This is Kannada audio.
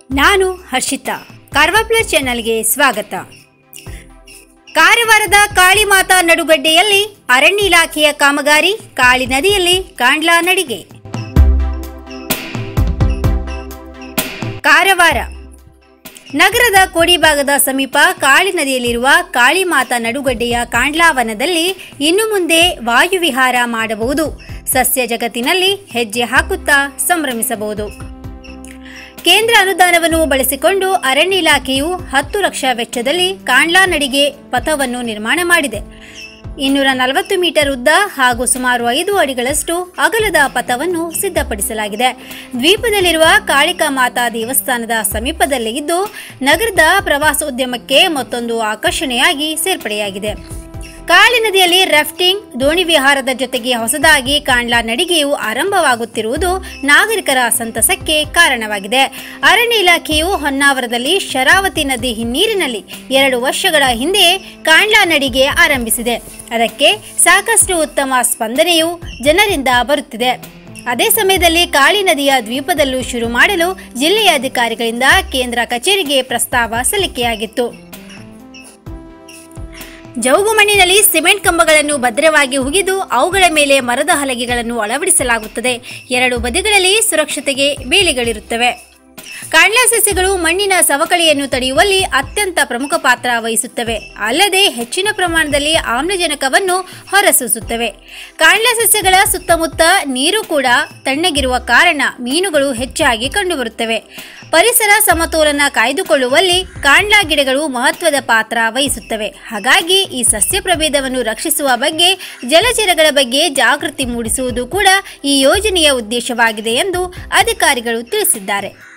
ನಾನು ಹರ್ಷಿತಾ ಕಾರ್ವಾ ಪ್ಲಸ್ ಚಾನೆಲ್ಗೆ ಸ್ವಾಗತ ಕಾರವಾರದ ಕಾಳಿಮಾತಾ ನಡುಗಡ್ಡೆಯಲ್ಲಿ ಅರಣ್ಯ ಇಲಾಖೆಯ ಕಾಮಗಾರಿ ಕಾಳಿ ನದಿಯಲ್ಲಿ ಕಾಂಡ್ಲಾ ನಡಿಗೆ ಕಾರವಾರ ನಗರದ ಕೋಡಿಭಾಗದ ಸಮೀಪ ಕಾಳಿ ನದಿಯಲ್ಲಿರುವ ಕಾಳಿಮಾತಾ ನಡುಗಡ್ಡೆಯ ಕಾಂಡ್ಲಾವನದಲ್ಲಿ ಇನ್ನು ಮುಂದೆ ವಾಯುವಿಹಾರ ಮಾಡಬಹುದು ಸಸ್ಯ ಜಗತ್ತಿನಲ್ಲಿ ಹೆಜ್ಜೆ ಹಾಕುತ್ತಾ ಸಂಭ್ರಮಿಸಬಹುದು ಕೇಂದ್ರ ಅನುದಾನವನ್ನು ಬಳಸಿಕೊಂಡು ಅರಣ್ಯ ಇಲಾಖೆಯು ಹತ್ತು ಲಕ್ಷ ವೆಚ್ಚದಲ್ಲಿ ಕಾಂಡ್ಲಾ ನಡಿಗೆ ಪಥವನ್ನು ನಿರ್ಮಾಣ ಮಾಡಿದೆ ಇನ್ನೂರ ನಲವತ್ತು ಮೀಟರ್ ಉದ್ದ ಹಾಗೂ ಸುಮಾರು ಐದು ಅಡಿಗಳಷ್ಟು ಅಗಲದ ಪಥವನ್ನು ಸಿದ್ಧಪಡಿಸಲಾಗಿದೆ ದ್ವೀಪದಲ್ಲಿರುವ ಕಾಳಿಕಾ ಮಾತಾ ದೇವಸ್ಥಾನದ ಸಮೀಪದಲ್ಲೇ ಇದ್ದು ನಗರದ ಪ್ರವಾಸೋದ್ಯಮಕ್ಕೆ ಮತ್ತೊಂದು ಆಕರ್ಷಣೆಯಾಗಿ ಸೇರ್ಪಡೆಯಾಗಿದೆ ಕಾಳಿ ನದಿಯಲ್ಲಿ ರಾಫ್ಟಿಂಗ್ ದೋಣಿ ವಿಹಾರದ ಜೊತೆಗೆ ಹೊಸದಾಗಿ ಕಾಂಡ್ಲಾ ನಡಿಗೆಯು ಆರಂಭವಾಗುತ್ತಿರುವುದು ನಾಗರಿಕರ ಸಂತಸಕ್ಕೆ ಕಾರಣವಾಗಿದೆ ಅರಣ್ಯ ಇಲಾಖೆಯು ಹೊನ್ನಾವರದಲ್ಲಿ ಶರಾವತಿ ನದಿ ಹಿನ್ನೀರಿನಲ್ಲಿ ಎರಡು ವರ್ಷಗಳ ಹಿಂದೆ ಕಾಂಡ್ಲಾ ನಡಿಗೆ ಆರಂಭಿಸಿದೆ ಅದಕ್ಕೆ ಸಾಕಷ್ಟು ಉತ್ತಮ ಸ್ಪಂದನೆಯು ಜನರಿಂದ ಬರುತ್ತಿದೆ ಅದೇ ಸಮಯದಲ್ಲಿ ಕಾಳಿ ನದಿಯ ದ್ವೀಪದಲ್ಲೂ ಶುರು ಮಾಡಲು ಜಿಲ್ಲೆಯ ಅಧಿಕಾರಿಗಳಿಂದ ಕೇಂದ್ರ ಕಚೇರಿಗೆ ಪ್ರಸ್ತಾವ ಸಲ್ಲಿಕೆಯಾಗಿತ್ತು ಜೌಗು ಮಣ್ಣಿನಲ್ಲಿ ಸಿಮೆಂಟ್ ಕಂಬಗಳನ್ನು ಭದ್ರವಾಗಿ ಹುಗಿದು ಅವುಗಳ ಮೇಲೆ ಮರದ ಹಲಗೆಗಳನ್ನು ಅಳವಡಿಸಲಾಗುತ್ತದೆ ಎರಡು ಬದಿಗಳಲ್ಲಿ ಸುರಕ್ಷತೆಗೆ ಬೇಲಿಗಳಿರುತ್ತವೆ ಕಾಂಡ್ಲಾ ಸಸ್ಯಗಳು ಮಣ್ಣಿನ ಸವಕಳಿಯನ್ನು ತಡೆಯುವಲ್ಲಿ ಅತ್ಯಂತ ಪ್ರಮುಖ ಪಾತ್ರ ವಹಿಸುತ್ತವೆ ಅಲ್ಲದೆ ಹೆಚ್ಚಿನ ಪ್ರಮಾಣದಲ್ಲಿ ಆಮ್ಲಜನಕವನ್ನು ಹೊರಸೂಸುತ್ತವೆ ಕಾಂಡ್ಲಾ ಸಸ್ಯಗಳ ಸುತ್ತಮುತ್ತ ನೀರು ಕೂಡ ತಣ್ಣಗಿರುವ ಕಾರಣ ಮೀನುಗಳು ಹೆಚ್ಚಾಗಿ ಕಂಡುಬರುತ್ತವೆ ಪರಿಸರ ಸಮತೋಲನ ಕಾಯ್ದುಕೊಳ್ಳುವಲ್ಲಿ ಕಾಂಡ್ಲಾ ಗಿಡಗಳು ಮಹತ್ವದ ಪಾತ್ರ ವಹಿಸುತ್ತವೆ ಹಾಗಾಗಿ ಈ ಸಸ್ಯ ಪ್ರಭೇದವನ್ನು ರಕ್ಷಿಸುವ ಬಗ್ಗೆ ಜಲಚರಗಳ ಬಗ್ಗೆ ಜಾಗೃತಿ ಮೂಡಿಸುವುದು ಕೂಡ ಈ ಯೋಜನೆಯ ಉದ್ದೇಶವಾಗಿದೆ ಎಂದು ಅಧಿಕಾರಿಗಳು ತಿಳಿಸಿದ್ದಾರೆ